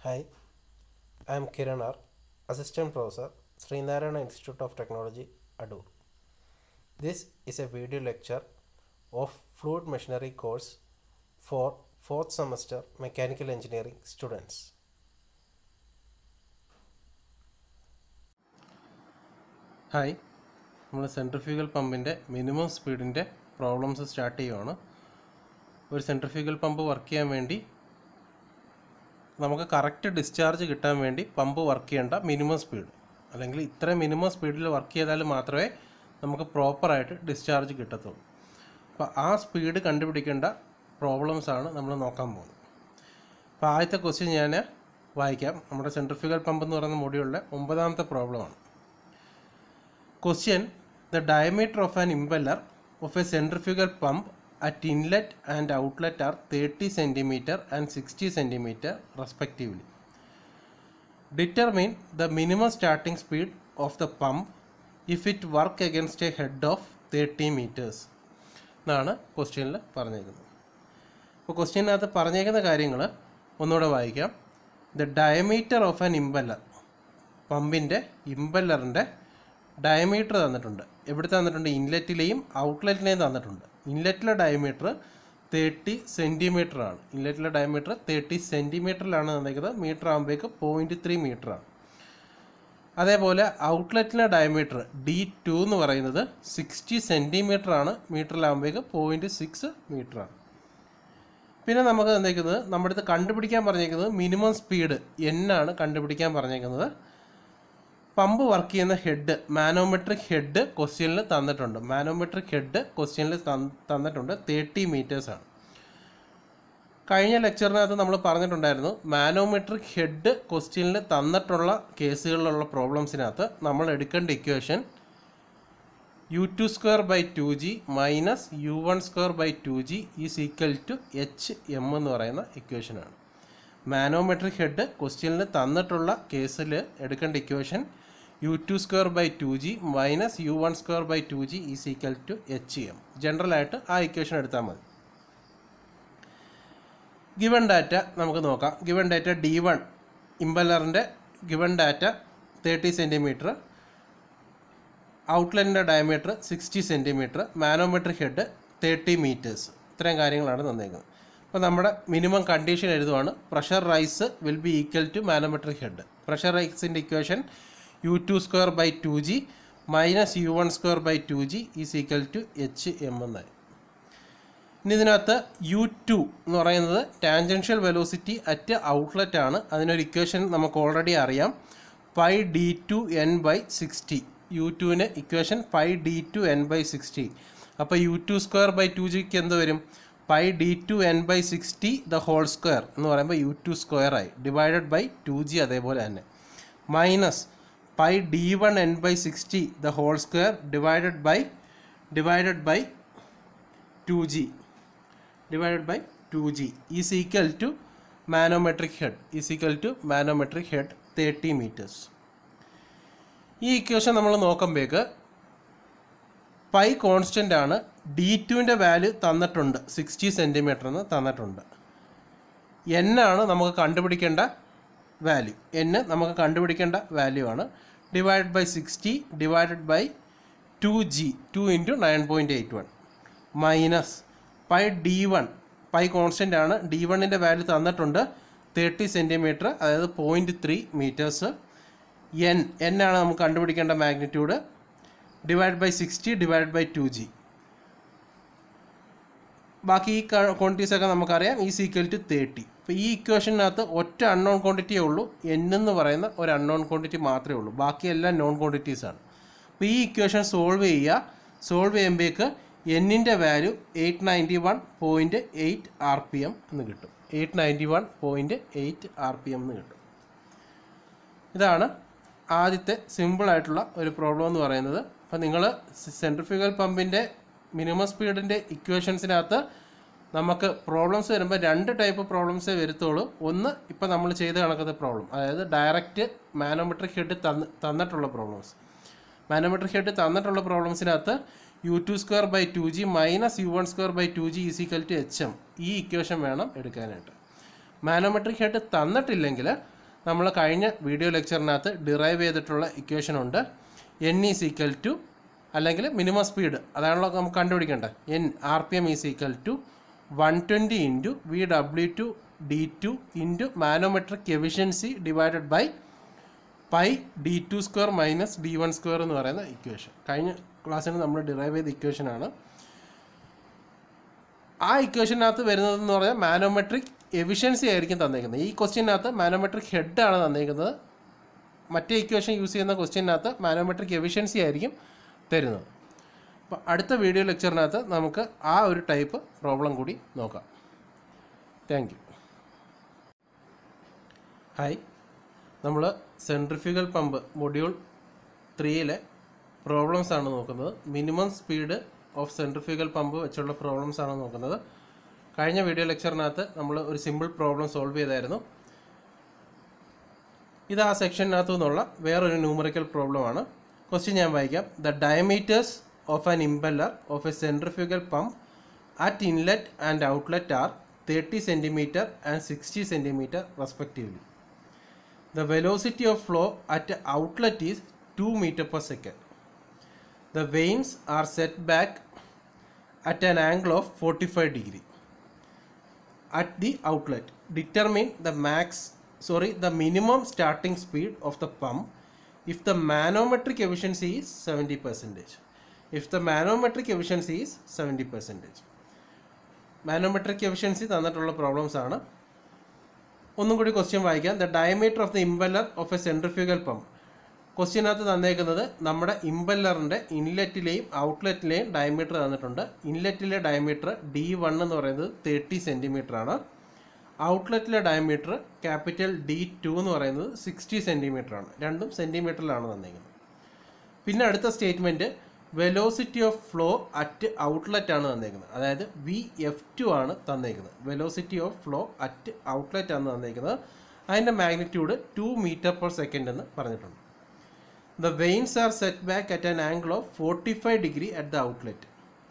Hi, I am Kiran R, Assistant Professor, Srinarayana Institute of Technology, Adur. This is a video lecture of Fluid Machinery course for 4th semester Mechanical Engineering students. Hi നമ്മൾ centrifugal പമ്പിൻ്റെ minimum സ്പീഡിൻ്റെ problems start ചെയ്യുവാണ് ഒരു centrifugal pump work ചെയ്യാൻ വേണ്ടി നമുക്ക് correct discharge കിട്ടാൻ വേണ്ടി പമ്പ് വർക്ക് ചെയ്യേണ്ട മിനിമം സ്പീഡ് അല്ലെങ്കിൽ ഇത്ര മിനിമം സ്പീഡിൽ വർക്ക് ചെയ്താൽ മാത്രമേ നമുക്ക് പ്രോപ്പറായിട്ട് ഡിസ്ചാർജ് കിട്ടത്തുള്ളൂ അപ്പോൾ ആ സ്പീഡ് കണ്ടുപിടിക്കേണ്ട പ്രോബ്ലംസ് ആണ് നമ്മൾ നോക്കാൻ പോകുന്നത് അപ്പോൾ ആദ്യത്തെ ക്വസ്റ്റ്യൻ ഞാൻ വായിക്കാം നമ്മുടെ സെൻട്രിഫ്യൂഗൽ പമ്പ് എന്ന് പറയുന്ന മൊഡ്യൂളിലെ ഒമ്പതാമത്തെ പ്രോബ്ലമാണ് Question The diameter of an impeller of a centrifugal pump at inlet and outlet are 30 cm and 60 cm respectively. Determine the minimum starting speed of the pump if it work against a head of 30 meters. എന്നാണ് ക്വസ്റ്റ്യനിൽ പറഞ്ഞേക്കുന്നത് അപ്പോൾ ക്വസ്റ്റ്യനകത്ത് പറഞ്ഞേക്കുന്ന കാര്യങ്ങൾ ഒന്നുകൂടെ വായിക്കാം the diameter of an impeller പമ്പിൻ്റെ ഇമ്പല്ലറിൻ്റെ ഡയമീറ്റർ തന്നിട്ടുണ്ട് എവിടെ തന്നിട്ടുണ്ട് ഇൻലെറ്റിലെയും ഔട്ട്ലെറ്റിലെയും തന്നിട്ടുണ്ട് ഇൻലെറ്റിലെ ഡയമീറ്റർ തേർട്ടി സെൻറ്റിമീറ്റർ ആണ് ഇൻലെറ്റിലെ ഡയമീറ്റർ തേർട്ടി സെൻറ്റിമീറ്ററിലാണ് തന്നിരിക്കുന്നത് മീറ്റർ ആകുമ്പോഴേക്ക് പോയിൻറ്റ് ത്രീ മീറ്റർ ആണ് അതേപോലെ ഔട്ട്ലെറ്റിലെ ഡയമീറ്റർ ഡി ടു എന്ന് പറയുന്നത് സിക്സ്റ്റി സെൻറ്റിമീറ്റർ ആണ് മീറ്ററിലാകുമ്പോഴേക്ക് പോയിൻറ്റ് സിക്സ് മീറ്റർ ആണ് പിന്നെ നമുക്ക് തന്നിരിക്കുന്നത് നമ്മുടെ അടുത്ത് കണ്ടുപിടിക്കാൻ പറഞ്ഞേക്കുന്നത് മിനിമം സ്പീഡ് എന്നാണ് കണ്ടുപിടിക്കാൻ പറഞ്ഞേക്കുന്നത് പമ്പ് വർക്ക് ചെയ്യുന്ന ഹെഡ് മാനോമെട്രിക് ഹെഡ് ക്വസ്റ്റ്യനിൽ തന്നിട്ടുണ്ട് മാനോമെട്രിക് ഹെഡ് ക്വസ്റ്റ്യനിൽ തന്നിട്ടുണ്ട് തേർട്ടി മീറ്റേഴ്സ് ആണ് കഴിഞ്ഞ ലെക്ചറിനകത്ത് നമ്മൾ പറഞ്ഞിട്ടുണ്ടായിരുന്നു മാനോമെട്രിക് ഹെഡ് ക്വസ്റ്റ്യനിൽ തന്നിട്ടുള്ള കേസുകളിലുള്ള പ്രോബ്ലംസിനകത്ത് നമ്മൾ എടുക്കേണ്ട equation u two square by two g minus u one square by two g is equal to H m എന്ന് പറയുന്ന ഇക്വേഷനാണ് മാനോമെട്രിക് ഹെഡ് ക്വസ്റ്റ്യനിൽ തന്നിട്ടുള്ള കേസിൽ എടുക്കേണ്ട equation u two square by two g minus u one square by two g is equal to H m ജനറലായിട്ട് ആ equation എടുത്താൽ മതി ഗിവൺ ഡാറ്റ നമുക്ക് നോക്കാം ഗിവൺ ഡാറ്റ ഡി വൺ ഇമ്പല്ലറിൻ്റെ given data thirty centimetre ഔട്ട്ലൈനിൻ്റെ diameter sixty centimetre manometric head thirty metres ഇത്രയും കാര്യങ്ങളാണ് തന്നേക്കുന്നത് അപ്പോൾ നമ്മുടെ മിനിമം കണ്ടീഷൻ എഴുതുവാണ് pressure rise will be equal to manometric head pressure റൈസിൻ്റെ equation u two square by two g minus u one square by two g is equal to H m എന്നായി ഇനി ഇതിനകത്ത് യു ടു എന്ന് പറയുന്നത് tangential velocity at outlet ആണ് അതിനൊരു equation നമുക്ക് already അറിയാം pi D two N by sixty u ടുവിന് equation pi D two N by sixty അപ്പോൾ u two square by two ജിക്ക് എന്ത് വരും pi D two N by sixty the whole square എന്ന് പറയുമ്പോൾ യു ടു സ്ക്വയർ ആയി divided by two g അതേപോലെ തന്നെ minus pi D one N by sixty the whole square divided by divided by two g divided by two g is equal to manometric head is equal to manometric head thirty metres ഈ equation നമ്മൾ നോക്കുമ്പോഴേക്ക് pi constant ആണ് D ടുവിൻ്റെ value തന്നിട്ടുണ്ട് sixty centimetre എന്ന് തന്നിട്ടുണ്ട് N ആണ് നമുക്ക് കണ്ടുപിടിക്കേണ്ട വാല്യൂ എൻ നമുക്ക് കണ്ടുപിടിക്കേണ്ട വാല്യൂ ആണ് divide by sixty divided by two g two into nine point eight one minus pi D one pi constant ആണ് ഡി വണ്ണിൻ്റെ വാല്യൂ തന്നിട്ടുണ്ട് തേർട്ടി സെൻറ്റിമീറ്റർ അതായത് point three metres N N ആണ് നമുക്ക് കണ്ടുപിടിക്കേണ്ട magnitude divide by sixty divide by two g ബാക്കി ഈ quantities ഒക്കെ നമുക്കറിയാം ഈ സീക്വൽ ടു തേർട്ടി അപ്പോൾ ഈ ഇക്വേഷനകത്ത് ഒറ്റ അൺനോൺ ക്വാണ്ടിറ്റിയേ ഉള്ളൂ എൻ എന്ന് പറയുന്ന ഒരു അൺനോൺ ക്വാണ്ടിറ്റി മാത്രമേ ഉള്ളൂ ബാക്കിയെല്ലാം നോൺ ക്വാണ്ടിറ്റീസ് ആണ് അപ്പോൾ ഈ ഇക്വേഷൻ സോൾവ് ചെയ്യുക സോൾവ് ചെയ്യുമ്പോഴേക്ക് എന്നിൻ്റെ value eight ninety one point eight R P M എന്ന് കിട്ടും eight ninety one point eight R P M എന്ന് കിട്ടും ഇതാണ് ആദ്യത്തെ സിമ്പിളായിട്ടുള്ള ഒരു പ്രോബ്ലം എന്ന് പറയുന്നത് അപ്പോൾ നിങ്ങൾ സെൻട്രിഫ്യൂഗൽ പമ്പിൻ്റെ മിനിമം സ്പീഡിൻ്റെ ഇക്വേഷൻസിനകത്ത് നമുക്ക് പ്രോബ്ലംസ് വരുമ്പോൾ രണ്ട് ടൈപ്പ് പ്രോബ്ലംസേ വരുത്തുള്ളൂ ഒന്ന് ഇപ്പോൾ നമ്മൾ ചെയ്ത് കണക്കത്തെ പ്രോബ്ലം അതായത് ഡയറക്റ്റ് മാനോമെട്രിക് ഹെഡ് തന്ന് തന്നിട്ടുള്ള പ്രോബ്ലംസ് മാനോമെട്രിക് ഹെഡ് തന്നിട്ടുള്ള പ്രോബ്ലംസിനകത്ത് u two square by two g minus u one square by two g is equal to H m ഈ ഇക്വേഷൻ വേണം എടുക്കാനായിട്ട് മാനോമെട്രിക് ഹെഡ് തന്നിട്ടില്ലെങ്കിൽ നമ്മൾ കഴിഞ്ഞ വീഡിയോ ലെക്ചറിനകത്ത് ഡിറൈവ് ചെയ്തിട്ടുള്ള ഇക്വേഷൻ ഉണ്ട് എൻ ഈസ് ഈക്വൽ ടു അല്ലെങ്കിൽ മിനിമം സ്പീഡ് അതാണല്ലോ നമുക്ക് കണ്ടുപിടിക്കേണ്ടത് N R P M is equal to one twenty into V W two D two into manometric efficiency divided by pi D two square minus D one square എന്ന് പറയുന്ന equation കഴിഞ്ഞ ക്ലാസ്സിന് നമ്മൾ derive ചെയ്ത ഇക്വേഷനാണ് ആ ഇക്വേഷനകത്ത് വരുന്നതെന്ന് പറഞ്ഞാൽ മാനോമെട്രിക് എഫിഷ്യൻസി ആയിരിക്കും തന്നേക്കുന്നത് ഈ ക്വസ്റ്റ്യനകത്ത് മാനോമെട്രിക് ഹെഡാണ് തന്നേക്കുന്നത് മറ്റേ ഇക്വേഷൻ യൂസ് ചെയ്യുന്ന ക്വസ്റ്റ്യനകത്ത് മാനോമെട്രിക് എഫിഷ്യൻസി ആയിരിക്കും തരുന്നത് അപ്പോൾ അടുത്ത വീഡിയോ ലെക്ചറിനകത്ത് നമുക്ക് ആ ഒരു ടൈപ്പ് പ്രോബ്ലം കൂടി നോക്കാം താങ്ക് യു ഹായ് നമ്മൾ സെൻട്രിഫ്യൂഗൽ പമ്പ് മൊഡ്യൂൾ ത്രീയിലെ പ്രോബ്ലംസ് ആണ് നോക്കുന്നത് minimum speed of centrifugal pump വെച്ചുള്ള പ്രോബ്ലംസ് ആണ് നോക്കുന്നത് കഴിഞ്ഞ വീഡിയോ ലെക്ചറിനകത്ത് നമ്മൾ ഒരു സിമ്പിൾ പ്രോബ്ലം സോൾവ് ചെയ്തായിരുന്നു ഇത് ആ സെക്ഷനകത്തു നിന്നുള്ള വേറൊരു ന്യൂമറിക്കൽ പ്രോബ്ലമാണ് ക്വസ്റ്റ്യൻ ഞാൻ വായിക്കാം the diameters of an impeller of a centrifugal pump at inlet and outlet are thirty centimetre and sixty centimetre respectively The velocity of flow at outlet is 2 meter per second. The vanes are set back at an angle of 45 degree. At the outlet, determine the max, sorry, the minimum starting speed of the pump if the manometric efficiency is 70 percentage. If the manometric efficiency is 70 percentage. Manometric efficiency തന്നിട്ടുള്ള problems ആണ് ഒന്നും കൂടി question വായിക്കാം the diameter of the impeller of a centrifugal pump ക്വസ്റ്റ്യനകത്ത് തന്നേക്കുന്നത് നമ്മുടെ ഇമ്പല്ലറിൻ്റെ ഇൻലെറ്റിലെയും ഔട്ട്ലെറ്റിലെയും diameter തന്നിട്ടുണ്ട് ഇൻലെറ്റിലെ ഡയമീറ്റർ ഡി വൺ എന്ന് പറയുന്നത് തേർട്ടി സെൻറ്റിമീറ്റർ ആണ് ഔട്ട്ലെറ്റിലെ ഡയമീറ്റർ ക്യാപിറ്റൽ ഡി ടു എന്ന് പറയുന്നത് സിക്സ്റ്റി സെൻറ്റിമീറ്റർ ആണ് രണ്ടും സെൻറ്റിമീറ്ററിലാണ് തന്നേക്കുന്നത് പിന്നെ അടുത്ത statement velocity of flow at outlet ആണ് തന്നേക്കുന്നത് അതായത് വി എഫ് ടു ആണ് തന്നേക്കുന്നത് velocity of flow at outlet ആണ് തന്നേക്കുന്നത് അതിൻ്റെ magnitude two metre per second എന്ന് പറഞ്ഞിട്ടുണ്ട് the vanes are set back at an angle of forty five degree at the outlet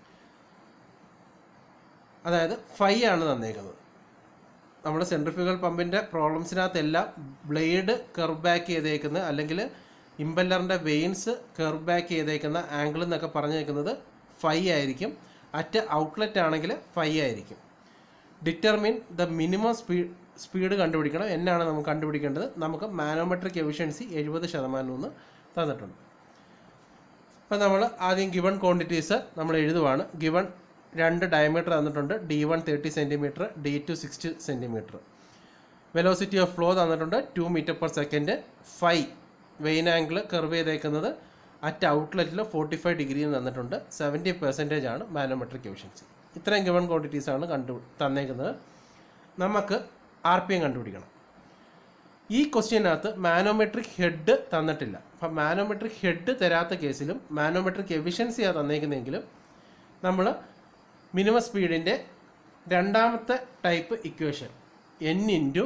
അതായത് ഫൈ ആണ് തന്നേക്കുന്നത് നമ്മുടെ സെൻട്രിഫ്യൂഗൽ പമ്പിൻ്റെ പ്രോബ്ലംസിനകത്തെല്ലാം ബ്ലേഡ് കർവ് ബാക്ക് ചെയ്തേക്കുന്ന അല്ലെങ്കിൽ ഇമ്പല്ലറിൻ്റെ വെയിൻസ് കർവ് ബാക്ക് ചെയ്തേക്കുന്ന ആംഗിൾ എന്നൊക്കെ പറഞ്ഞേക്കുന്നത് ഫൈ ആയിരിക്കും അറ്റ് ഔട്ട്ലെറ്റ് ആണെങ്കിൽ ഫൈ ആയിരിക്കും determine the minimum speed speed കണ്ടുപിടിക്കണം എന്നാണ് നമുക്ക് കണ്ടുപിടിക്കേണ്ടത് നമുക്ക് മാനോമെട്രിക് എഫിഷ്യൻസി എഴുപത് ശതമാനം എന്ന് തന്നിട്ടുണ്ട് അപ്പോൾ നമ്മൾ ആദ്യം ഗിവൺ ക്വാണ്ടിറ്റീസ് നമ്മൾ എഴുതുവാണ് ഗിവൺ രണ്ട് ഡയമീറ്റർ തന്നിട്ടുണ്ട് D one thirty centimetre D two sixty centimetre velocity of flow തന്നിട്ടുണ്ട് two metre per second five vane angle curve ചെയ്തേക്കുന്നത് അറ്റ് ഔട്ട്ലെറ്റിൽ ഫോർട്ടി ഫൈവ് ഡിഗ്രി തന്നിട്ടുണ്ട് സെവൻറ്റി പെർസെൻറ്റേജ് ആണ് മാനോമെട്രിക് എഫിഷ്യൻസി ഇത്രയും ഗിവൺ ക്വാണ്ടിറ്റീസ് ആണ് കണ്ടു തന്നേക്കുന്നത് നമുക്ക് ആർ പി എം കണ്ടുപിടിക്കണം ഈ ക്വസ്റ്റ്യനകത്ത് മാനോമെട്രിക് ഹെഡ് തന്നിട്ടില്ല അപ്പം മാനോമെട്രിക് ഹെഡ് തരാത്ത കേസിലും മാനോമെട്രിക് എഫിഷ്യൻസിയാണ് തന്നേക്കുന്നതെങ്കിലും നമ്മൾ മിനിമം സ്പീഡിൻ്റെ രണ്ടാമത്തെ type equation N into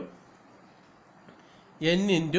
N into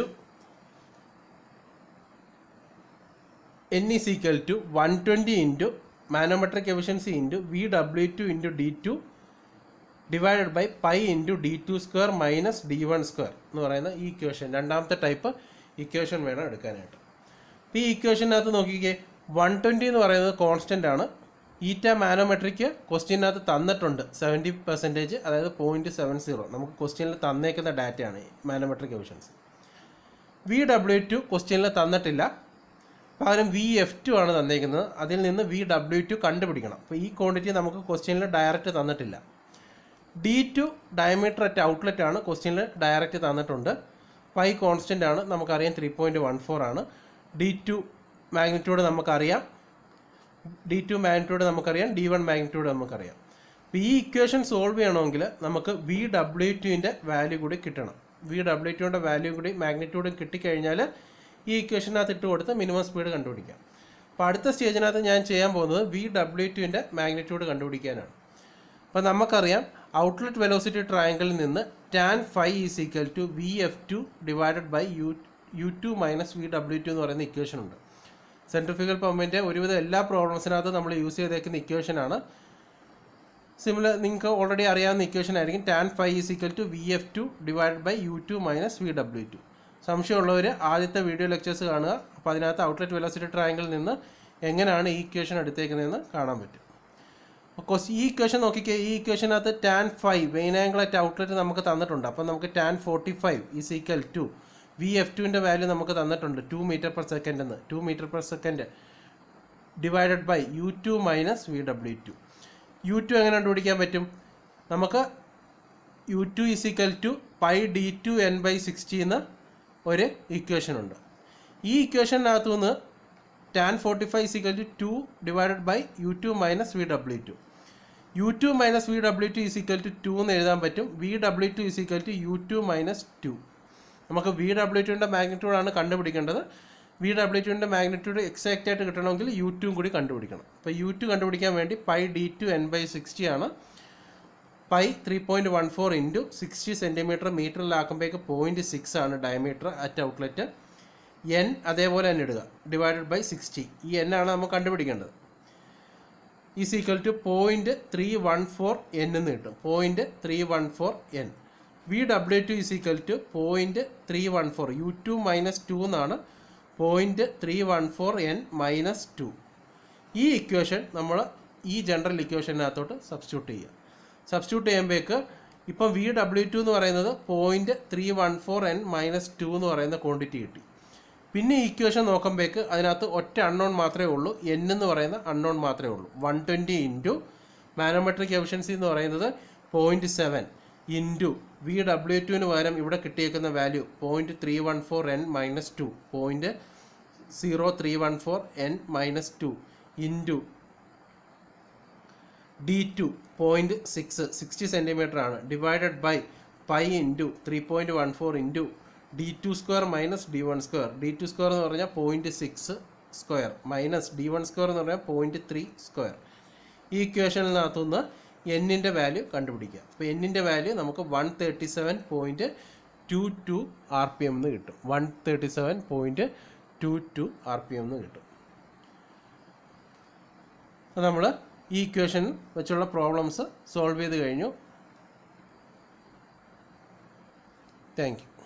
N is equal to one twenty into manometric efficiency into V W two into D two divided by pi into D two square minus D one square എന്ന് പറയുന്ന ഈ equation രണ്ടാമത്തെ type equation വേണം എടുക്കാനായിട്ട് അപ്പോൾ ഈ ഇക്വേഷനകത്ത് നോക്കിക്കേ one twenty എന്ന് പറയുന്നത് കോൺസ്റ്റൻ്റ് ആണ് ഈറ്റ മാനോമെട്രിക്ക് ക്വസ്റ്റ്യനകത്ത് തന്നിട്ടുണ്ട് സെവൻറ്റി പെർസെൻറ്റേജ് അതായത് പോയിൻറ്റ് സെവൻ സീറോ നമുക്ക് ക്വസ്റ്റ്യനിൽ തന്നേക്കുന്ന ഡാറ്റയാണ് manometric efficiency V W two ക്വസ്റ്റ്യനിൽ തന്നിട്ടില്ല പകരം വി എഫ് ടു ആണ് തന്നേക്കുന്നത് അതിൽ നിന്ന് വി ഡബ്ല്യു ടു കണ്ടുപിടിക്കണം അപ്പോൾ ഈ ക്വാണ്ടിറ്റി നമുക്ക് ക്വസ്റ്റ്യനിൽ ഡയറക്റ്റ് തന്നിട്ടില്ല D two diameter at outlet ആണ് ക്വസ്റ്റ്യനിൽ ഡയറക്റ്റ് തന്നിട്ടുണ്ട് പൈ കോൺസ്റ്റൻ്റ് ആണ് നമുക്കറിയാം ത്രീ പോയിൻറ്റ് വൺ ഫോർ ആണ് ഡി ടു മാഗ്നിറ്റ്യൂഡ് നമുക്കറിയാം ഡി ടു മാഗ്നിറ്റ്യൂഡ് നമുക്കറിയാം ഡി വൺ മാഗ്നിറ്റ്യൂഡ് നമുക്കറിയാം അപ്പോൾ ഈ ഇക്വേഷൻ സോൾവ് ചെയ്യണമെങ്കിൽ നമുക്ക് വി ഡബ്ല്യു ടുവിൻ്റെ വാല്യൂ കൂടി കിട്ടണം വി ഡബ്ല്യു ടുവിൻ്റെ വാല്യൂ കൂടി മാഗ്നിറ്റ്യൂഡ് കിട്ടിക്കഴിഞ്ഞാൽ ഈ ഇക്വേഷനകത്ത് ഇട്ട് കൊടുത്ത് മിനിമം സ്പീഡ് കണ്ടുപിടിക്കാം അപ്പോൾ അടുത്ത സ്റ്റേജിനകത്ത് ഞാൻ ചെയ്യാൻ പോകുന്നത് വി ഡബ്ല്യു ടുവിൻ്റെ മാഗ്നിറ്റ്യൂഡ് കണ്ടുപിടിക്കാനാണ് അപ്പോൾ നമുക്കറിയാം ഔട്ട്ലെറ്റ് വെലോസിറ്റി ട്രയാങ്കിളിൽ നിന്ന് tan five is equal to V F two divided by U U two minus V W two എന്ന് പറയുന്ന ഇക്വേഷൻ ഉണ്ട് സെൻട്രിഫ്യൂഗൽ പമ്പിൻ്റെ ഒരുവിധം എല്ലാ പ്രോബ്ലംസിനകത്തും നമ്മൾ യൂസ് ചെയ്തേക്കുന്ന ഇക്വേഷനാണ് സിമിലർ നിങ്ങൾക്ക് ഓൾറെഡി അറിയാവുന്ന ഇക്വേഷൻ ആയിരിക്കും tan five is equal to V F two divide by U two minus V W two സംശയമുള്ളവർ ആദ്യത്തെ വീഡിയോ ലെക്ചേഴ്സ് കാണുക അപ്പോൾ അതിനകത്ത് ഔട്ട്ലെറ്റ് വെലോസിറ്റി ട്രയാങ്കിളിൽ നിന്ന് എങ്ങനെയാണ് ഈ ഇക്വേഷൻ എടുത്തേക്കുന്നതെന്ന് കാണാൻ പറ്റും അപ്പോൾ ഈ ഇക്വേഷൻ നോക്കിക്കേ ഈ ഇക്വേഷനകത്ത് tan five main angle at outlet നമുക്ക് തന്നിട്ടുണ്ട് അപ്പോൾ നമുക്ക് tan forty five is equal to V F ടുവിൻ്റെ വാല്യൂ നമുക്ക് തന്നിട്ടുണ്ട് ടു മീറ്റർ പെർ സെക്കൻഡ് എന്ന് two metre per second divided by U two minus V W two U two എങ്ങനെ കണ്ടുപിടിക്കാൻ പറ്റും നമുക്ക് U two is equal to pi D two N by sixty എന്ന ഒരു ഇക്വേഷൻ ഉണ്ട് ഈ ഇക്വേഷനകത്തു നിന്ന് tan forty five is equal to two divided by U two minus V W two U two minus V W two is equal to two എന്ന് എഴുതാൻ പറ്റും V W two is equal to U two minus two നമുക്ക് V W ടുവിൻ്റെ മാഗ്നിറ്റ്യൂഡാണ് കണ്ടുപിടിക്കേണ്ടത് V W ടുവിൻ്റെ magnitude exact ആയിട്ട് കിട്ടണമെങ്കിൽ യു ടുവും കൂടി കണ്ടുപിടിക്കണം അപ്പോൾ യു ടു കണ്ടുപിടിക്കാൻ വേണ്ടി pi D two N by sixty ആണ് pi three point one four into sixty centimetre മീറ്ററിലാക്കുമ്പോഴേക്ക് പോയിൻറ്റ് സിക്സ് ആണ് ഡയമീറ്റർ അറ്റ് ഔട്ട്ലെറ്റ് എൻ അതേപോലെ തന്നെ ഇടുക ഡിവൈഡഡ് ബൈ സിക്സ്റ്റി ഈ എൻ ആണ് നമുക്ക് കണ്ടുപിടിക്കേണ്ടത് is equal to point three one four N എന്ന് കിട്ടും point three one four N V W two is equal to point three one four U two minus two എന്നാണ് point three one four N minus two ഈ equation നമ്മൾ ഈ general ഇക്വേഷനകത്തോട്ട് substitute ചെയ്യുക substitute ചെയ്യുമ്പോഴേക്ക് ഇപ്പം വി ഡബ്ല്യു ടു എന്ന് പറയുന്നത് point three one four N minus two എന്ന് പറയുന്ന ക്വാണ്ടിറ്റി കിട്ടി പിന്നെ ഈ ഇക്വേഷൻ നോക്കുമ്പോഴേക്ക് അതിനകത്ത് ഒറ്റ അൺനോൺ മാത്രമേ ഉള്ളൂ എൻ എന്ന് പറയുന്ന അൺനോൺ മാത്രമേ ഉള്ളൂ one twenty into manometric efficiency എന്ന് പറയുന്നത് point seven into V W ടുവിന് പകരം ഇവിടെ കിട്ടിയേക്കുന്ന value point three one four N minus two point zero three one four N minus two into D two point six sixty centimetre ആണ് divided by pi into three point one four into D two square minus D one square D two square എന്ന് പറഞ്ഞാൽ point six square minus D one square എന്ന് പറഞ്ഞാൽ point three square ഈ ഇക്വേഷനിനകത്തുനിന്ന് എന്നിൻ്റെ value കണ്ടുപിടിക്കുക അപ്പോൾ എന്നിൻ്റെ വാല്യൂ നമുക്ക് one thirty seven point two two R P M എന്ന് കിട്ടും one thirty seven point two two R P M എന്ന് കിട്ടും അപ്പോൾ നമ്മൾ ഈ ഇക്വേഷൻ വെച്ചുള്ള പ്രോബ്ലംസ് സോൾവ് ചെയ്ത് കഴിഞ്ഞു താങ്ക് യു